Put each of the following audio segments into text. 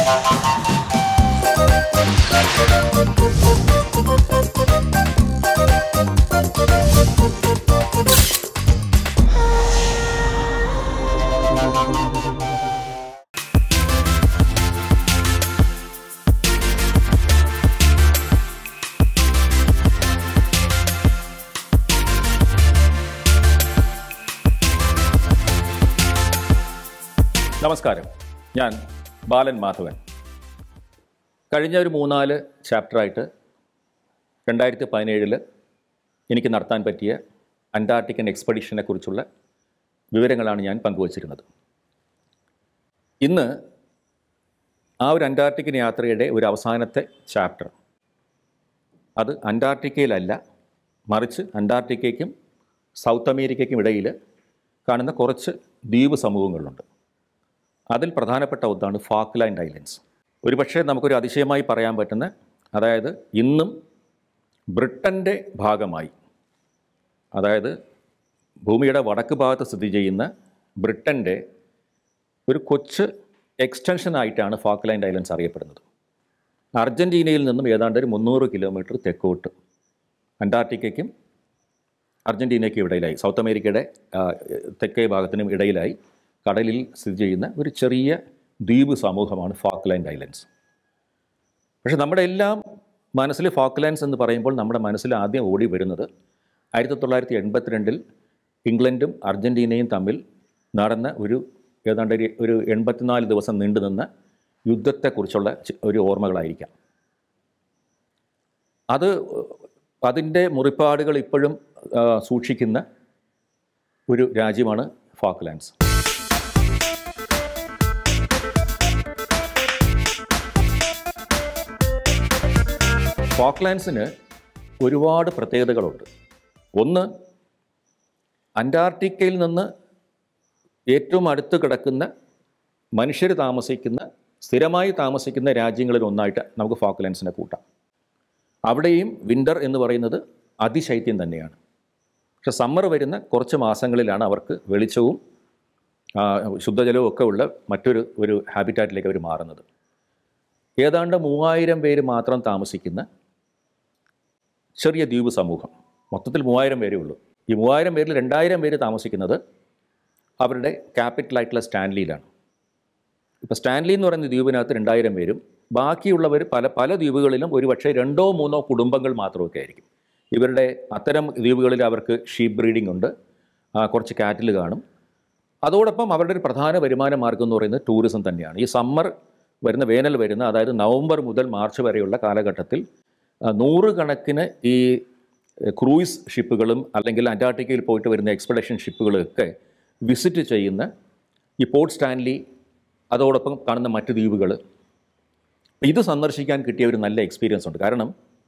നമസ്കാരം ഞാൻ ബാലൻ മാധവൻ കഴിഞ്ഞ ഒരു മൂന്നാല് ചാപ്റ്ററായിട്ട് രണ്ടായിരത്തി പതിനേഴിൽ എനിക്ക് നടത്താൻ പറ്റിയ അന്റാർട്ടിക്കൻ എക്സ്പെഡിഷനെ കുറിച്ചുള്ള വിവരങ്ങളാണ് ഞാൻ പങ്കുവച്ചിരുന്നത് ഇന്ന് ആ ഒരു അന്റാർട്ടിക്കൻ യാത്രയുടെ ഒരു അവസാനത്തെ ചാപ്റ്റർ അത് അന്റാർട്ടിക്കയിലല്ല മറിച്ച് അന്റാർട്ടിക്കയ്ക്കും സൗത്ത് അമേരിക്കയ്ക്കും ഇടയിൽ കാണുന്ന കുറച്ച് ദ്വീപ് സമൂഹങ്ങളുണ്ട് അതിൽ പ്രധാനപ്പെട്ട ഒന്നാണ് ഫാക്ലാൻഡ് ഐലൻഡ്സ് ഒരു പക്ഷേ നമുക്കൊരു അതിശയമായി പറയാൻ പറ്റുന്ന അതായത് ഇന്നും ബ്രിട്ടൻ്റെ ഭാഗമായി അതായത് ഭൂമിയുടെ വടക്ക് ഭാഗത്ത് സ്ഥിതി ചെയ്യുന്ന ബ്രിട്ടൻ്റെ ഒരു കൊച്ച് എക്സ്റ്റൻഷനായിട്ടാണ് ഫാക്ലാൻഡ് ഐലൻഡ്സ് അറിയപ്പെടുന്നത് അർജൻറ്റീനയിൽ നിന്നും ഏതാണ്ട് ഒരു മുന്നൂറ് കിലോമീറ്റർ തെക്കോട്ട് അന്റാർട്ടിക്കയ്ക്കും അർജൻറ്റീനയ്ക്കും ഇടയിലായി സൗത്ത് അമേരിക്കയുടെ ആ, തെക്കേ ഭാഗത്തിനും ഇടയിലായി കടലിൽ സ്ഥിതി ചെയ്യുന്ന ഒരു ചെറിയ ദ്വീപ് സമൂഹമാണ് ഫാക്ലാൻഡ് ഐലൻഡ്സ് പക്ഷെ നമ്മുടെ എല്ലാം മനസ്സിൽ ഫാക്ലാൻഡ്സ് എന്ന് പറയുമ്പോൾ നമ്മുടെ മനസ്സിൽ ആദ്യം ഓടി വരുന്നത് ആയിരത്തി തൊള്ളായിരത്തി എൺപത്തിരണ്ടിൽ ഇംഗ്ലണ്ടും അർജൻറ്റീനയും തമ്മിൽ നടന്ന ഒരു ഏതാണ്ട് ഒരു- ഒരു എൺപത്തിനാല് ദിവസം നീണ്ടുനിന്ന യുദ്ധത്തെക്കുറിച്ചുള്ള ചി- ഒരു ഓർമ്മകളായിരിക്കാം അത് അതിൻ്റെ മുറിപ്പാടുകൾ ഇപ്പോഴും ആ, സൂക്ഷിക്കുന്ന ഒരു രാജ്യമാണ് ഫാക്ലാൻഡ്സ് ഫോക്ലാൻഡ്സിന് ഒരുപാട് പ്രത്യേകതകളുണ്ട് ഒന്ന് അന്റാർട്ടിക്കയിൽ നിന്ന് ഏറ്റവും അടുത്ത് കിടക്കുന്ന മനുഷ്യർ താമസിക്കുന്ന സ്ഥിരമായി താമസിക്കുന്ന രാജ്യങ്ങളിൽ ഒന്നായിട്ട് നമുക്ക് ഫോക്ലാൻഡ്സിനെ കൂട്ടാം അവിടെയും വിൻ്റർ എന്ന് പറയുന്നത് അതിശൈത്യം തന്നെയാണ് പക്ഷെ സമ്മർ വരുന്ന കുറച്ച് മാസങ്ങളിലാണ് അവർക്ക് വെളിച്ചവും ആ, ശുദ്ധജലവും ഒക്കെ ഉള്ള മറ്റൊരു ഒരു ഹാബിറ്റാറ്റിലേക്ക് അവർ മാറുന്നത് ഏതാണ്ട് മൂവായിരം പേര് മാത്രം താമസിക്കുന്ന ചെറിയ ദ്വീപ് സമൂഹം മൊത്തത്തിൽ മൂവായിരം പേരേ ഉള്ളൂ ഈ മൂവായിരം പേരിൽ രണ്ടായിരം പേര് താമസിക്കുന്നത് അവരുടെ ക്യാപിറ്റലായിട്ടുള്ള സ്റ്റാൻലിയിലാണ് ഇപ്പോൾ സ്റ്റാൻലി എന്ന് പറയുന്ന ദ്വീപിനകത്ത് രണ്ടായിരം പേരും ബാക്കിയുള്ളവർ പല പല ദ്വീപുകളിലും ഒരു പക്ഷേ രണ്ടോ മൂന്നോ കുടുംബങ്ങൾ മാത്രമൊക്കെ ആയിരിക്കും ഇവരുടെ അത്തരം ദ്വീപുകളിൽ അവർക്ക് ഷീപ്പ് ബ്രീഡിംഗ് ഉണ്ട് ആ, കുറച്ച് കാറ്റിൽ കാണും അതോടൊപ്പം അവരുടെ ഒരു പ്രധാന വരുമാന മാർഗം എന്ന് പറയുന്നത് ടൂറിസം തന്നെയാണ് ഈ സമ്മർ വരുന്ന വേനൽ വരുന്ന അതായത് നവംബർ മുതൽ മാർച്ച് വരെയുള്ള കാലഘട്ടത്തിൽ ആ, നൂറുകണക്കിന് ഈ എഹ്, ക്രൂയിസ് ഷിപ്പുകളും അല്ലെങ്കിൽ അന്റാർട്ടിക്കയിൽ പോയിട്ട് വരുന്ന എക്സ്പെഡിഷൻ ഷിപ്പുകളൊക്കെ വിസിറ്റ് ചെയ്യുന്ന ഈ പോർട്ട് സ്റ്റാൻലി അതോടൊപ്പം കാണുന്ന മറ്റ് ദ്വീപുകൾ ഇത് സന്ദർശിക്കാൻ കിട്ടിയ ഒരു നല്ല എക്സ്പീരിയൻസ് ഉണ്ട് കാരണം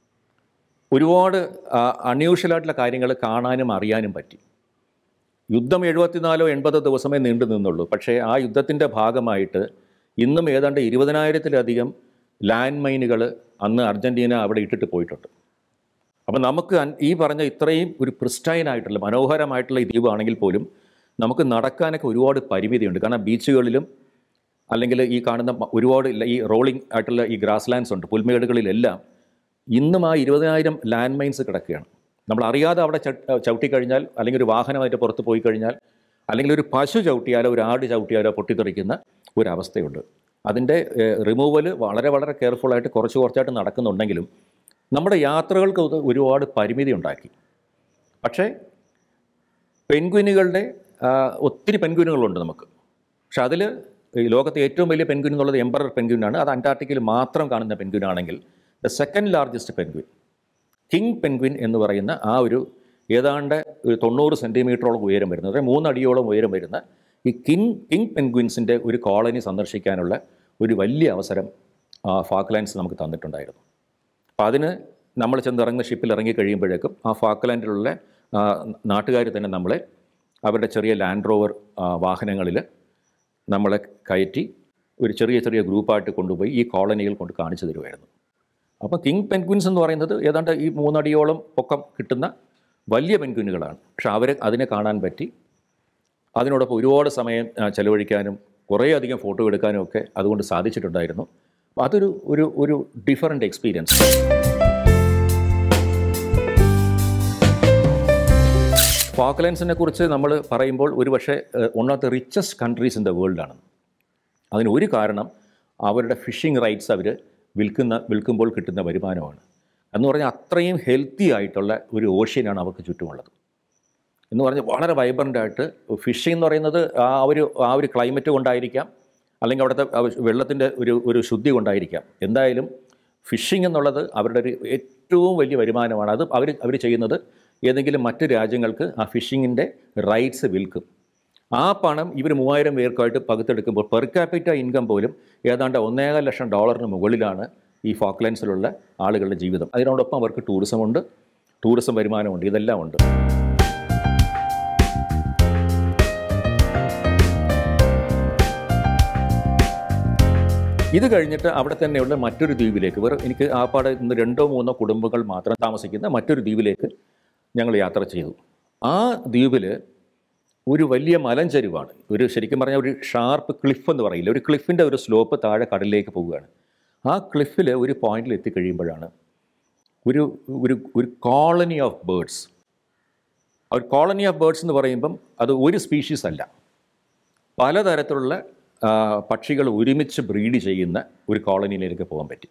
ഒരുപാട് അൺയൂഷ്വലായിട്ടുള്ള കാര്യങ്ങൾ കാണാനും അറിയാനും പറ്റി യുദ്ധം എഴുപത്തിനാലോ എൺപതോ ദിവസമേ നീണ്ടു നിന്നുള്ളൂ പക്ഷേ ആ യുദ്ധത്തിൻ്റെ ഭാഗമായിട്ട് ഇന്നും ഏതാണ്ട് ഇരുപതിനായിരത്തിലധികം ലാൻഡ് മൈനുകൾ അന്ന് അർജൻറ്റീന അവിടെ ഇട്ടിട്ട് പോയിട്ടുണ്ട് അപ്പം നമുക്ക് അൻ- ഈ പറഞ്ഞ ഇത്രയും ഒരു pristine ആയിട്ടുള്ള മനോഹരമായിട്ടുള്ള ഈ ദ്വീപാണെങ്കിൽ പോലും നമുക്ക് നടക്കാനൊക്കെ ഒരുപാട് പരിമിതിയുണ്ട് കാരണം ബീച്ചുകളിലും അല്ലെങ്കിൽ ഈ കാണുന്ന മ- ഒരുപാട് ഇല്ല- ഈ റോളിംഗ് ആയിട്ടുള്ള ഈ ഗ്രാസ് ലാൻഡ്സ് ഉണ്ട് പുൽമേടുകളിലെല്ലാം ഇന്നും ആ ഇരുപതിനായിരം ലാൻഡ് മൈൻസ് കിടക്കുകയാണ് നമ്മൾ അറിയാതെ അവിടെ ചവിട്ടി ചവിട്ടിക്കഴിഞ്ഞാൽ അല്ലെങ്കിൽ ഒരു വാഹനമായിട്ട് പുറത്ത് പോയി കഴിഞ്ഞാൽ അല്ലെങ്കിൽ ഒരു പശു ചവിട്ടിയാലോ ഒരു ആട് ചവിട്ടിയാലോ പൊട്ടിത്തെറിക്കുന്ന ഒരവസ്ഥയുണ്ട് അതിൻ്റെ റിമൂവൽ വളരെ വളരെ കെയർഫുള്ളായിട്ട് കുറച്ച് കുറച്ചായിട്ട് നടക്കുന്നുണ്ടെങ്കിലും നമ്മുടെ യാത്രകൾക്ക് ഇത് ഒരുപാട് പരിമിതി ഉണ്ടാക്കി പക്ഷേ പെൻഗ്വിനുകളുടെ ആ, ഒത്തിരി പെൻഗ്വിനുകളുണ്ട് നമുക്ക് പക്ഷെ അതിൽ ഈ ലോകത്തെ ഏറ്റവും വലിയ പെൻഗ്വിൻ എന്നുള്ളത് എംബറർ പെൻഗ്വിനാണ് അത് അന്റാർട്ടിക്കയിൽ മാത്രം കാണുന്ന പെൻഗ്വിനാണെങ്കിൽ the second largest penguin king penguin എന്ന് പറയുന്ന ആ ഒരു ഏതാണ്ട് ഒരു തൊണ്ണൂറ് സെൻറ്റിമീറ്ററോളം ഉയരം വരുന്ന അതായത് മൂന്നടിയോളം ഉയരം വരുന്ന ഈ കിങ് കിങ് പെൻഗ്വിൻസിൻ്റെ ഒരു കോളനി സന്ദർശിക്കാനുള്ള ഒരു വലിയ അവസരം ആ, ഫാക്ലാൻഡ്സ് നമുക്ക് തന്നിട്ടുണ്ടായിരുന്നു അപ്പോൾ അതിന് നമ്മൾ ചെന്നിറങ്ങുന്ന ഷിപ്പിൽ ഇറങ്ങി കഴിയുമ്പോഴേക്കും ആ ഫാക്ലാൻഡിലുള്ള നാട്ടുകാർ തന്നെ നമ്മളെ അവരുടെ ചെറിയ ലാൻഡ് റോവർ വാഹനങ്ങളിൽ നമ്മളെ കയറ്റി ഒരു ചെറിയ ചെറിയ ഗ്രൂപ്പായിട്ട് കൊണ്ടുപോയി ഈ കോളനികൾ കൊണ്ട് കാണിച്ചു തരുമായിരുന്നു അപ്പോൾ കിങ് പെൻഗ്വിൻസ് എന്ന് പറയുന്നത് ഏതാണ്ട് ഈ മൂന്നടിയോളം പൊക്കം കിട്ടുന്ന വലിയ പെൻഗ്വിനുകളാണ് പക്ഷെ അവരെ അതിനെ കാണാൻ പറ്റി അതിനോടൊപ്പം ഒരുപാട് സമയം ആ, ചെലവഴിക്കാനും കുറേയധികം ഫോട്ടോ എടുക്കാനും ഒക്കെ അതുകൊണ്ട് സാധിച്ചിട്ടുണ്ടായിരുന്നു അപ്പോൾ അതൊരു ഒരു ഒരു ഡിഫറെൻ്റ് എക്സ്പീരിയൻസ് ഫാക്ലൻഡ്സിനെ കുറിച്ച് നമ്മൾ പറയുമ്പോൾ ഒരു പക്ഷേ one of the richest countries in the വേൾഡാണ് അതിന് ഒരു കാരണം അവരുടെ ഫിഷിംഗ് റൈറ്റ്സ് അവർ വിൽക്കുന്ന വിൽക്കുമ്പോൾ കിട്ടുന്ന വരുമാനമാണ് എന്ന് പറഞ്ഞാൽ അത്രയും ഹെൽത്തി ആയിട്ടുള്ള ഒരു ഓഷ്യനാണ് അവർക്ക് ചുറ്റുമുള്ളത് എന്ന് പറഞ്ഞാൽ വളരെ വൈബ്രൻ്റ് ആയിട്ട് ഫിഷിംഗ് എന്ന് പറയുന്നത് ആ ഒരു ആ ഒരു ക്ലൈമറ്റ് കൊണ്ടായിരിക്കാം അല്ലെങ്കിൽ അവിടുത്തെ വെള്ളത്തിൻ്റെ ഒരു ഒരു ശുദ്ധി കൊണ്ടായിരിക്കാം എന്തായാലും ഫിഷിംഗ് എന്നുള്ളത് അവരുടെ ഒരു ഏറ്റവും വലിയ വരുമാനമാണ് അത് അവർ അവർ ചെയ്യുന്നത് ഏതെങ്കിലും മറ്റ് രാജ്യങ്ങൾക്ക് ആ ഫിഷിങ്ങിൻ്റെ റൈറ്റ്സ് വിൽക്കും ആ പണം ഇവർ മൂവായിരം പേർക്കായിട്ട് പകുത്തെടുക്കുമ്പോൾ പെർ ക്യാപിറ്റ ഇൻകം പോലും ഏതാണ്ട് ഒന്നേകാൽ ലക്ഷം ഡോളറിന് മുകളിലാണ് ഈ ഫോക്ലൻഡ്സിലുള്ള ആളുകളുടെ ജീവിതം അതിനോടൊപ്പം അവർക്ക് ടൂറിസമുണ്ട് ടൂറിസം വരുമാനമുണ്ട് ഇതെല്ലാം ഉണ്ട് ഇത് കഴിഞ്ഞിട്ട് അവിടെ തന്നെയുള്ള മറ്റൊരു ദ്വീപിലേക്ക് വേറെ എനിക്ക് ആ പാടെ ഇന്ന് രണ്ടോ മൂന്നോ കുടുംബങ്ങൾ മാത്രം താമസിക്കുന്ന മറ്റൊരു ദ്വീപിലേക്ക് ഞങ്ങൾ യാത്ര ചെയ്തു ആ ദ്വീപിൽ ഒരു വലിയ മലഞ്ചരിവാണ് ഒരു ശരിക്കും പറഞ്ഞാൽ ഒരു ഷാർപ്പ് ക്ലിഫ് എന്ന് പറയില്ല ഒരു ക്ലിഫിൻ്റെ ഒരു സ്ലോപ്പ് താഴെ കടലിലേക്ക് പോവുകയാണ് ആ ക്ലിഫിൽ ഒരു പോയിന്റിൽ എത്തിക്കഴിയുമ്പോഴാണ് ഒരു ഒരു ഒരു കോളനി ഓഫ് ബേഡ്സ് ഒരു കോളനി ഓഫ് ബേഡ്സ് എന്ന് പറയുമ്പം അത് ഒരു സ്പീഷീസ് അല്ല പലതരത്തിലുള്ള ആ, പക്ഷികൾ ഒരുമിച്ച് ബ്രീഡ് ചെയ്യുന്ന ഒരു കോളനിയിലേക്ക് പോകാൻ പറ്റി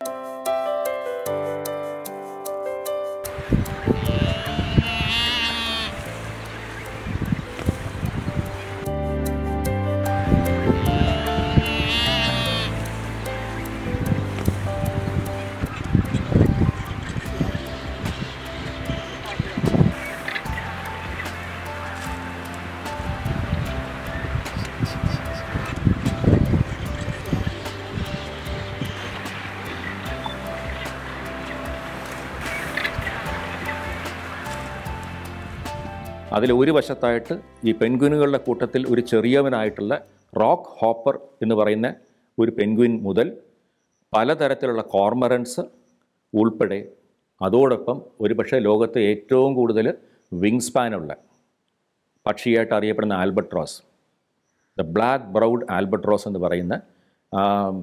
അതിൽ ഒരു വശത്തായിട്ട് ഈ പെൻഗ്വിനുകളുടെ കൂട്ടത്തിൽ ഒരു ചെറിയവനായിട്ടുള്ള റോക്ക് ഹോപ്പർ എന്ന് പറയുന്ന ഒരു പെൻഗ്വിൻ മുതൽ പലതരത്തിലുള്ള കോർമറൻസ് ഉൾപ്പെടെ അതോടൊപ്പം ഒരുപക്ഷെ ലോകത്തെ ഏറ്റവും കൂടുതൽ വിങ് സ്പാനുള്ള പക്ഷിയായിട്ട് അറിയപ്പെടുന്ന albatross the black browed albatross എന്ന് പറയുന്ന ആ,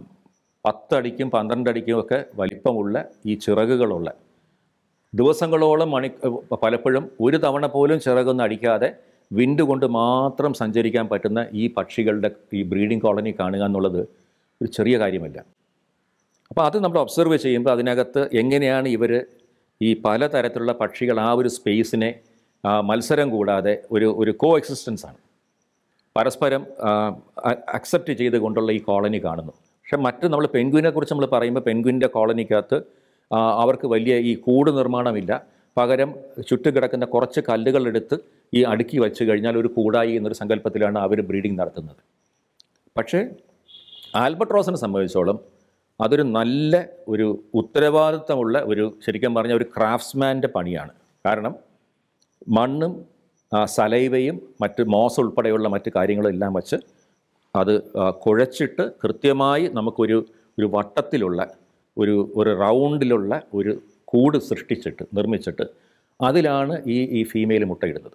പത്തടിക്കും പന്ത്രണ്ടടിക്കും ഒക്കെ വലിപ്പമുള്ള ഈ ചിറകുകളുള്ള ദിവസങ്ങളോളം മണി പലപ്പോഴും ഒരു തവണ പോലും ചിറകൊന്നും അടിക്കാതെ വിൻഡ് കൊണ്ട് മാത്രം സഞ്ചരിക്കാൻ പറ്റുന്ന ഈ പക്ഷികളുടെ ഈ ബ്രീഡിംഗ് കോളനി കാണുക എന്നുള്ളത് ഒരു ചെറിയ കാര്യമല്ല അപ്പോൾ അത് നമ്മൾ ഒബ്സർവ് ചെയ്യുമ്പോൾ അതിനകത്ത് എങ്ങനെയാണ് ഇവർ ഈ പലതരത്തിലുള്ള പക്ഷികൾ ആ ഒരു സ്പേസിനെ ആ, മത്സരം കൂടാതെ ഒരു ഒരു കോ എക്സിസ്റ്റൻസ് ആണ് പരസ്പരം അക്സെപ്റ്റ് ചെയ്തുകൊണ്ടുള്ള ഈ കോളനി കാണുന്നു പക്ഷെ മറ്റ് നമ്മൾ പെൻഗ്വിനെ കുറിച്ച് നമ്മൾ പറയുമ്പോൾ പെൻഗ്വിൻ്റെ കോളനിക്കകത്ത് ആ, അവർക്ക് വലിയ ഈ കൂട് നിർമ്മാണമില്ല പകരം ചുറ്റും കിടക്കുന്ന കുറച്ച് കല്ലുകളെടുത്ത് ഈ അടുക്കി വെച്ച് കഴിഞ്ഞാൽ ഒരു കൂടായി എന്നൊരു സങ്കല്പത്തിലാണ് അവർ ബ്രീഡിംഗ് നടത്തുന്നത് പക്ഷേ ആൽബട്രോസിനെ സംബന്ധിച്ചോളം അതൊരു നല്ല ഒരു ഉത്തരവാദിത്തമുള്ള ഒരു ശരിക്കും പറഞ്ഞ ഒരു ക്രാഫ്റ്റ്സ്മാൻ്റെ പണിയാണ് കാരണം മണ്ണും ആ, സലൈവയും മറ്റ് മോസ് ഉൾപ്പെടെയുള്ള മറ്റ് കാര്യങ്ങളും എല്ലാം വച്ച് അത് ആ, കുഴച്ചിട്ട് കൃത്യമായി നമുക്കൊരു ഒരു വട്ടത്തിലുള്ള ഒരു ഒരു റൗണ്ടിലുള്ള ഒരു കൂട് സൃഷ്ടിച്ചിട്ട് നിർമ്മിച്ചിട്ട് അതിലാണ് ഈ ഈ ഫീമെയിൽ മുട്ടയിടുന്നത്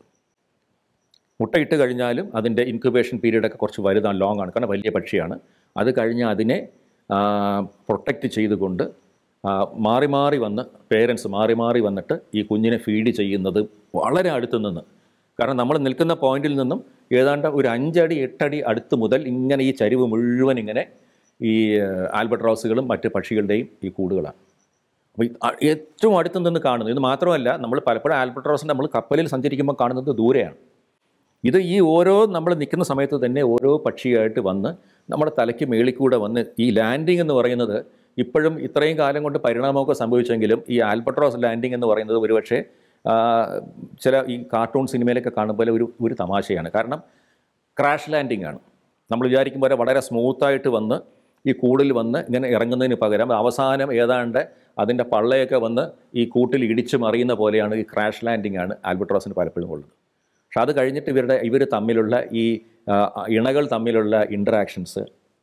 മുട്ടയിട്ട് കഴിഞ്ഞാലും അതിൻ്റെ ഇൻക്യുബേഷൻ പീരീഡൊക്കെ കുറച്ച് വലുതാണ് ലോങ് ആണ് കാരണം വലിയ പക്ഷിയാണ് അത് കഴിഞ്ഞ് അതിനെ പ്രൊട്ടക്റ്റ് ചെയ്തുകൊണ്ട് ആ, മാറി മാറി വന്ന് പേരൻസ് മാറി മാറി വന്നിട്ട് ഈ കുഞ്ഞിനെ ഫീഡ് ചെയ്യുന്നത് വളരെ അടുത്ത് നിന്ന് കാരണം നമ്മൾ നിൽക്കുന്ന പോയിന്റിൽ നിന്നും ഏതാണ്ട് ഒരു അഞ്ചടി എട്ടടി അടുത്ത് മുതൽ ഇങ്ങനെ ഈ ചരിവ് മുഴുവൻ ഇങ്ങനെ ഈ ആൽബട്രോസുകളും മറ്റ് പക്ഷികളുടെയും ഈ കൂടുകളാണ് അപ്പോൾ ഈ അ- ഏറ്റവും അടുത്ത് നിന്ന് കാണുന്നു ഇത് മാത്രമല്ല നമ്മൾ പലപ്പോഴും ആൽബട്രോസിൻ്റെ നമ്മൾ കപ്പലിൽ സഞ്ചരിക്കുമ്പോൾ കാണുന്നത് ദൂരെയാണ് ഇത് ഈ ഓരോ നമ്മൾ നിൽക്കുന്ന സമയത്ത് തന്നെ ഓരോ പക്ഷിയായിട്ട് വന്ന് നമ്മുടെ തലയ്ക്ക് മേളിൽ കൂടെ വന്ന് ഈ ലാൻഡിംഗ് എന്ന് പറയുന്നത് ഇപ്പോഴും ഇത്രയും കാലം കൊണ്ട് പരിണാമമൊക്കെ സംഭവിച്ചെങ്കിലും ഈ ആൽബട്രോസ് ലാൻഡിംഗ് എന്ന് പറയുന്നത് ഒരുപക്ഷെ ആ, ചില ഈ കാർട്ടൂൺ സിനിമയിലൊക്കെ കാണുമ്പോൾ ഒരു ഒരു തമാശയാണ് കാരണം ക്രാഷ് ലാൻഡിംഗ് ആണ് നമ്മൾ വിചാരിക്കും പോലെ വളരെ സ്മൂത്തായിട്ട് വന്ന് ഈ കൂടിൽ വന്ന് ഇങ്ങനെ ഇറങ്ങുന്നതിന് പകരം അവസാനം ഏതാണ്ട് അതിൻ്റെ പള്ളയൊക്കെ വന്ന് ഈ കൂട്ടിൽ ഇടിച്ചു മറിയുന്ന പോലെയാണ് ഈ ക്രാഷ് ലാൻഡിംഗ് ആണ് ആൽബട്രോസിന് പലപ്പോഴും ഉള്ളത് പക്ഷെ അത് കഴിഞ്ഞിട്ട് ഇവരുടെ ഇവർ തമ്മിലുള്ള ഈ ആ, ഇണകൾ തമ്മിലുള്ള ഇൻട്രാക്ഷൻസ്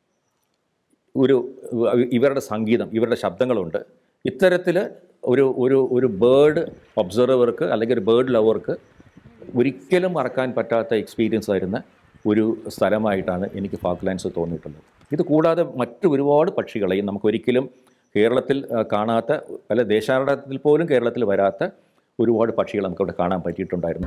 ഒരു ഇവരുടെ സംഗീതം ഇവരുടെ ശബ്ദങ്ങളുണ്ട് ഇത്തരത്തിൽ ഒരു ഒരു ഒരു ബേർഡ് ഒബ്സർവർക്ക് അല്ലെങ്കിൽ ഒരു ബേർഡ് ലവർക്ക് ഒരിക്കലും മറക്കാൻ പറ്റാത്ത എക്സ്പീരിയൻസ് ആയിരുന്ന ഒരു സ്ഥലമായിട്ടാണ് എനിക്ക് ഫാക്ലാൻഡ്സ് തോന്നിയിട്ടുള്ളത് ഇത് കൂടാതെ മറ്റു ഒരുപാട് പക്ഷികളെയും നമുക്കൊരിക്കലും കേരളത്തിൽ ആ, കാണാത്ത അല്ല ദേശാടനത്തിൽ പോലും കേരളത്തിൽ വരാത്ത ഒരുപാട് പക്ഷികൾ നമുക്കവിടെ കാണാൻ പറ്റിയിട്ടുണ്ടായിരുന്നു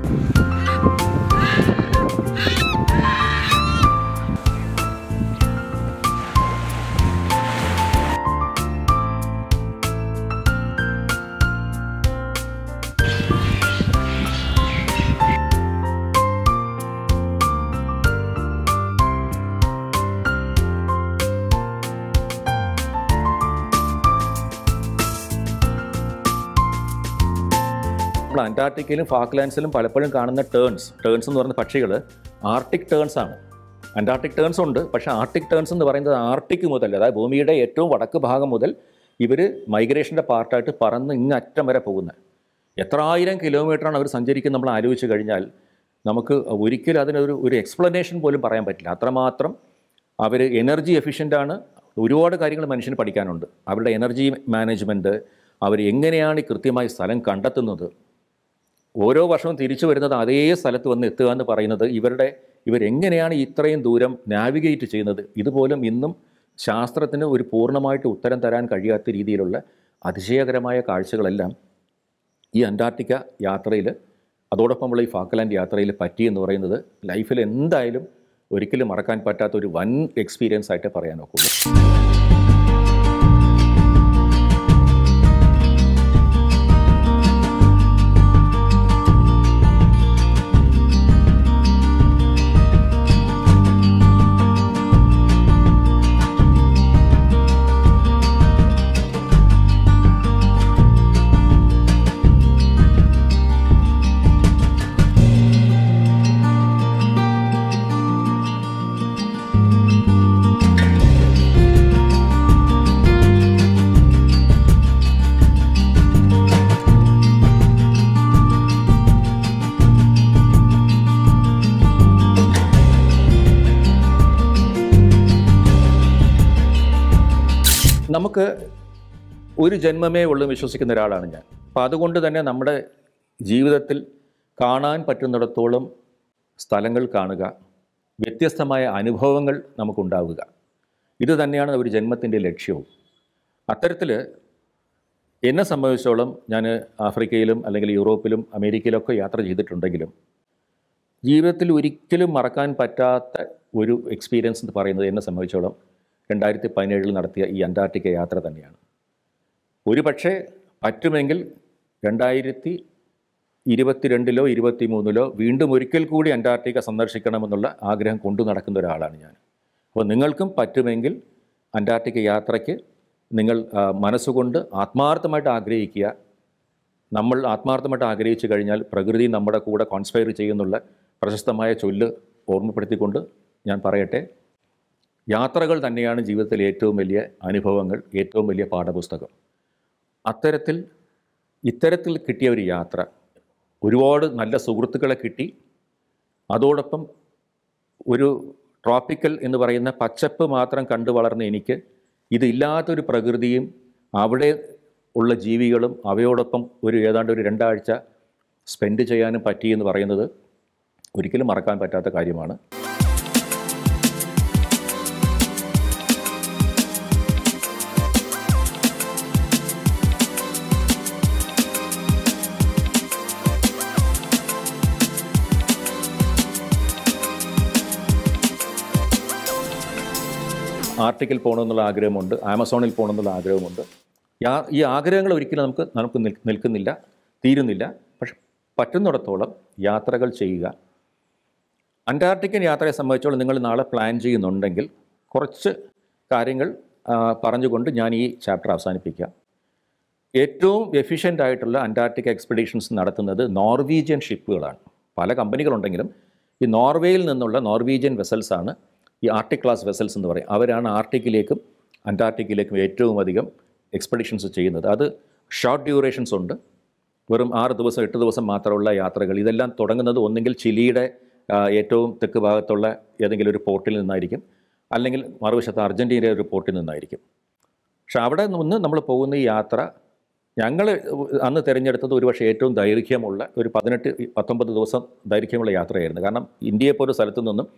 നമ്മൾ അന്റാർട്ടിക്കയിലും ഫാക്ലാൻഡ്സിലും പലപ്പോഴും കാണുന്ന ടേൺസ് ടേൺസ് എന്ന് പറയുന്ന പക്ഷികൾ ആർട്ടിക് ടേൺസ് ആണ് അന്റാർട്ടിക് ടേൺസ് ഉണ്ട് പക്ഷേ ആർട്ടിക് ടേൺസ് എന്ന് പറയുന്നത് ആർട്ടിക് മുതൽ അതായത് ഭൂമിയുടെ ഏറ്റവും വടക്ക് ഭാഗം മുതൽ ഇവർ മൈഗ്രേഷൻ്റെ പാർട്ടായിട്ട് പറന്ന് ഇങ്ങറ്റം വരെ പോകുന്നത് എത്ര ആയിരം കിലോമീറ്ററാണ് അവർ സഞ്ചരിക്കുന്നത് നമ്മൾ ആലോചിച്ച് കഴിഞ്ഞാൽ നമുക്ക് ഒരിക്കലും അതിനൊരു ഒരു എക്സ്പ്ലനേഷൻ പോലും പറയാൻ പറ്റില്ല അത്രമാത്രം അവർ എനർജി എഫിഷ്യൻ്റ് ആണ് ഒരുപാട് കാര്യങ്ങൾ മനുഷ്യന് പഠിക്കാനുണ്ട് അവരുടെ എനർജി മാനേജ്മെൻറ്റ് അവർ എങ്ങനെയാണ് ഈ കൃത്യമായി സ്ഥലം കണ്ടെത്തുന്നത് ഓരോ വർഷവും തിരിച്ചു വരുന്നത് അതേ സ്ഥലത്ത് വന്ന് എത്തുക എന്ന് പറയുന്നത് ഇവരുടെ ഇവരെങ്ങനെയാണ് ഇത്രയും ദൂരം നാവിഗേറ്റ് ചെയ്യുന്നത് ഇതുപോലും ഇന്നും ശാസ്ത്രത്തിന് ഒരു പൂർണ്ണമായിട്ട് ഉത്തരം തരാൻ കഴിയാത്ത രീതിയിലുള്ള അതിശയകരമായ കാഴ്ചകളെല്ലാം ഈ അന്റാർട്ടിക്ക യാത്രയിൽ അതോടൊപ്പം ഉള്ള ഈ ഫാക്കലാൻഡ് യാത്രയിൽ പറ്റി എന്ന് പറയുന്നത് ലൈഫിൽ എന്തായാലും ഒരിക്കലും മറക്കാൻ പറ്റാത്ത ഒരു വൻ എക്സ്പീരിയൻസ് ആയിട്ട് പറയാൻ ഒക്കുള്ളൂ നമുക്ക് ഒരു ജന്മമേ ഉള്ളൂ വിശ്വസിക്കുന്ന ഒരാളാണ് ഞാൻ അപ്പം അതുകൊണ്ട് തന്നെ നമ്മുടെ ജീവിതത്തിൽ കാണാൻ പറ്റുന്നിടത്തോളം സ്ഥലങ്ങൾ കാണുക വ്യത്യസ്തമായ അനുഭവങ്ങൾ നമുക്കുണ്ടാവുക ഇത് തന്നെയാണ് ഒരു ജന്മത്തിൻ്റെ ലക്ഷ്യവും അത്തരത്തിൽ എന്നെ സംബന്ധിച്ചോളം ഞാൻ ആഫ്രിക്കയിലും അല്ലെങ്കിൽ യൂറോപ്പിലും അമേരിക്കയിലൊക്കെ യാത്ര ചെയ്തിട്ടുണ്ടെങ്കിലും ജീവിതത്തിൽ ഒരിക്കലും മറക്കാൻ പറ്റാത്ത ഒരു എക്സ്പീരിയൻസ് എന്ന് പറയുന്നത് എന്നെ സംബന്ധിച്ചോളം രണ്ടായിരത്തി പതിനേഴിൽ നടത്തിയ ഈ അന്റാർട്ടിക്ക യാത്ര തന്നെയാണ് ഒരു പക്ഷേ പറ്റുമെങ്കിൽ രണ്ടായിരത്തി ഇരുപത്തിരണ്ടിലോ ഇരുപത്തി മൂന്നിലോ വീണ്ടും ഒരിക്കൽ കൂടി അന്റാർട്ടിക്ക സന്ദർശിക്കണമെന്നുള്ള ആഗ്രഹം കൊണ്ടു നടക്കുന്ന ഒരാളാണ് ഞാൻ അപ്പോൾ നിങ്ങൾക്കും പറ്റുമെങ്കിൽ അന്റാർട്ടിക്ക യാത്രയ്ക്ക് നിങ്ങൾ ആ, മനസ്സുകൊണ്ട് ആത്മാർത്ഥമായിട്ട് ആഗ്രഹിക്കുക നമ്മൾ ആത്മാർത്ഥമായിട്ട് ആഗ്രഹിച്ചു കഴിഞ്ഞാൽ പ്രകൃതി നമ്മുടെ കൂടെ കോൺസ്പയർ ചെയ്യുന്നുള്ള പ്രശസ്തമായ ചൊല്ല് ഓർമ്മപ്പെടുത്തിക്കൊണ്ട് ഞാൻ പറയട്ടെ യാത്രകൾ തന്നെയാണ് ജീവിതത്തിലെ ഏറ്റവും വലിയ അനുഭവങ്ങൾ ഏറ്റവും വലിയ പാഠപുസ്തകം അത്തരത്തിൽ ഇത്തരത്തിൽ കിട്ടിയ ഒരു യാത്ര ഒരുപാട് നല്ല സുഹൃത്തുക്കളെ കിട്ടി അതോടൊപ്പം ഒരു ട്രോപ്പിക്കൽ എന്ന് പറയുന്ന പച്ചപ്പ് മാത്രം കണ്ടു വളർന്ന എനിക്ക് ഇതില്ലാത്തൊരു പ്രകൃതിയും അവിടെ ഉള്ള ജീവികളും അവയോടൊപ്പം ഒരു ഏതാണ്ട് ഒരു രണ്ടാഴ്ച സ്പെൻഡ് ചെയ്യാനും പറ്റി എന്ന് പറയുന്നത് ഒരിക്കലും മറക്കാൻ പറ്റാത്ത കാര്യമാണ് ആർട്ടിക്കിൽ പോകണമെന്നുള്ള ആഗ്രഹമുണ്ട് ആമസോണിൽ പോകണമെന്നുള്ള ആഗ്രഹമുണ്ട് യാ- ഈ ആഗ്രഹങ്ങൾ ഒരിക്കലും നമുക്ക് നമുക്ക് നിൽ- നിൽക്കുന്നില്ല തീരുന്നില്ല പക്ഷെ പറ്റുന്നിടത്തോളം യാത്രകൾ ചെയ്യുക അന്റാർട്ടിക്കൻ യാത്രയെ സംബന്ധിച്ചോളം നിങ്ങൾ നാളെ പ്ലാൻ ചെയ്യുന്നുണ്ടെങ്കിൽ കുറച്ച് കാര്യങ്ങൾ ആ, പറഞ്ഞുകൊണ്ട് ഞാൻ ഈ ചാപ്റ്റർ അവസാനിപ്പിക്കാം ഏറ്റവും എഫിഷ്യൻ്റ് ആയിട്ടുള്ള അന്റാർട്ടിക് എക്സ്പെഡീഷൻസ് നടത്തുന്നത് നോർവീജിയൻ ഷിപ്പുകളാണ് പല കമ്പനികളുണ്ടെങ്കിലും ഈ നോർവേയിൽ നിന്നുള്ള നോർവീജിയൻ വെസൽസ് ആണ് ഈ ആർട്ടിക് ക്ലാസ് വെസൽസ് എന്ന് പറയും അവരാണ് ആർട്ടിക്കിലേക്കും അന്റാർട്ടിക്കിലേക്കും ഏറ്റവും അധികം എക്സ്പെഡിഷൻസ് ചെയ്യുന്നത് അത് ഷോർട്ട് ഡ്യൂറേഷൻസ് ഉണ്ട് വെറും ആറ് ദിവസം എട്ട് ദിവസം മാത്രമുള്ള യാത്രകൾ ഇതെല്ലാം തുടങ്ങുന്നത് ഒന്നെങ്കിൽ ചിലിയുടെ ആ, ഏറ്റവും തെക്ക് ഭാഗത്തുള്ള ഏതെങ്കിലും ഒരു പോർട്ടിൽ നിന്നായിരിക്കും അല്ലെങ്കിൽ മറുവശത്ത് അർജൻറ്റീനയുടെ ഒരു പോർട്ടിൽ നിന്നായിരിക്കും പക്ഷെ അവിടെ നിന്ന് നമ്മൾ പോകുന്ന ഈ യാത്ര ഞങ്ങൾ അന്ന് തിരഞ്ഞെടുത്തത് ഒരുപക്ഷെ ഏറ്റവും ദൈർഘ്യമുള്ള ഒരു പതിനെട്ട് പത്തൊമ്പത് ദിവസം ദൈർഘ്യമുള്ള യാത്രയായിരുന്നു കാരണം ഇന്ത്യയെ പോലെ സ്ഥലത്തു നിന്നും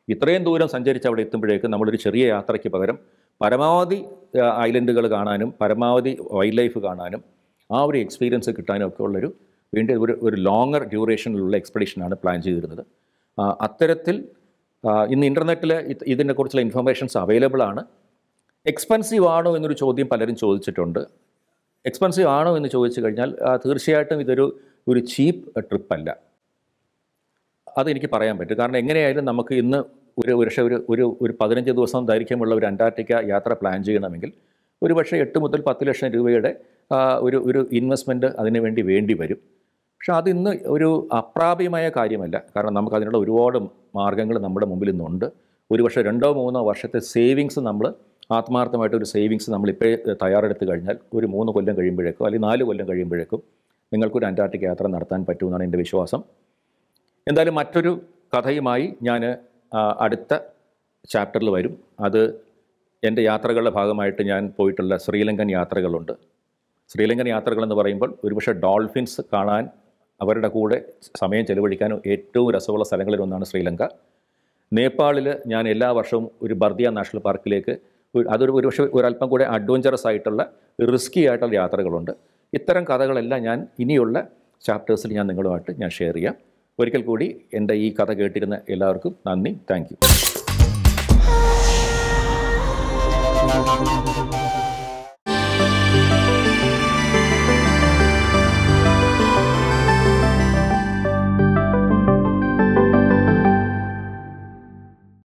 ഇത്രയും ദൂരം സഞ്ചരിച്ച് അവിടെ എത്തുമ്പോഴേക്കും നമ്മളൊരു ചെറിയ യാത്രയ്ക്ക് പകരം പരമാവധി ആ, ഐലൻഡുകൾ കാണാനും പരമാവധി വൈൽഡ് ലൈഫ് കാണാനും ആ ഒരു എക്സ്പീരിയൻസ് കിട്ടാനും ഒക്കെ ഉള്ളൊരു വേണ്ടി ഒരു ഒരു ലോങ്ങർ ഡ്യൂറേഷനിലുള്ള എക്സ്പെഡിഷനാണ് പ്ലാൻ ചെയ്തിരുന്നത് ആ, അത്തരത്തിൽ ആ, ഇന്ന് ഇൻ്റർനെറ്റിൽ ഇതിനെക്കുറിച്ചുള്ള ഇൻഫർമേഷൻസ് അവൈലബിൾ ആണ് എക്സ്പെൻസീവ് ആണോ എന്നൊരു ചോദ്യം പലരും ചോദിച്ചിട്ടുണ്ട് എക്സ്പെൻസീവ് ആണോ എന്ന് ചോദിച്ചു കഴിഞ്ഞാൽ ആ, തീർച്ചയായിട്ടും ഇതൊരു ഒരു ചീപ്പ് ട്രിപ്പല്ല അതെനിക്ക് പറയാൻ പറ്റും കാരണം എങ്ങനെയായാലും നമുക്ക് ഇന്ന് ഒരു ഒരു പക്ഷേ ഒരു ഒരു ഒരു പതിനഞ്ച് ദിവസം ദൈർഘ്യമുള്ള ഒരു അന്റാർട്ടിക്ക യാത്ര പ്ലാൻ ചെയ്യണമെങ്കിൽ ഒരു പക്ഷേ എട്ട് മുതൽ പത്ത് ലക്ഷം രൂപയുടെ ആ, ഒരു ഒരു ഇൻവെസ്റ്റ്മെൻറ്റ് അതിനു വേണ്ടി വേണ്ടി വരും പക്ഷേ അതിന്ന് ഒരു അപ്രാപ്യമായ കാര്യമല്ല കാരണം നമുക്ക് അതിനുള്ള ഒരുപാട് മാർഗ്ഗങ്ങൾ നമ്മുടെ മുമ്പിൽ ഇന്നുണ്ട് ഒരു പക്ഷേ രണ്ടോ മൂന്നോ വർഷത്തെ സേവിങ്സ് നമ്മൾ ആത്മാർത്ഥമായിട്ട് ഒരു സേവിങ്സ് നമ്മൾ ഇപ്പോഴേ തയ്യാറെടുത്ത് കഴിഞ്ഞാൽ ഒരു മൂന്ന് കൊല്ലം കഴിയുമ്പോഴേക്കോ അല്ലെങ്കിൽ നാല് കൊല്ലം കഴിയുമ്പോഴേക്കും നിങ്ങൾക്കൊരു അന്റാർട്ടിക് യാത്ര നടത്താൻ പറ്റുമെന്നാണ് എൻ്റെ വിശ്വാസം എന്തായാലും മറ്റൊരു കഥയുമായി ഞാൻ അടുത്ത ചാപ്റ്ററിൽ വരും അത് എൻ്റെ യാത്രകളുടെ ഭാഗമായിട്ട് ഞാൻ പോയിട്ടുള്ള ശ്രീലങ്കൻ യാത്രകളുണ്ട് ശ്രീലങ്കൻ യാത്രകളെന്ന് പറയുമ്പോൾ ഒരുപക്ഷെ ഡോൾഫിൻസ് കാണാൻ അവരുടെ കൂടെ സമയം ചെലവഴിക്കാനും ഏറ്റവും രസമുള്ള സ്ഥലങ്ങളിൽ ഒന്നാണ് ശ്രീലങ്ക നേപ്പാളിൽ ഞാൻ എല്ലാ വർഷവും ഒരു ബർദിയ നാഷണൽ പാർക്കിലേക്ക് ഒരു- അതൊരു ഒരുപക്ഷെ ഒരല്പം കൂടെ അഡ്വഞ്ചറസ് ആയിട്ടുള്ള റിസ്കി ആയിട്ടുള്ള യാത്രകളുണ്ട് ഇത്തരം കഥകളെല്ലാം ഞാൻ ഇനിയുള്ള ചാപ്റ്റേഴ്സിൽ ഞാൻ നിങ്ങളുമായിട്ട് ഞാൻ ഷെയർ ചെയ്യാം ഒരിക്കൽ കൂടി എൻ്റെ ഈ കഥ കേട്ടിരുന്ന എല്ലാവർക്കും നന്ദി താങ്ക്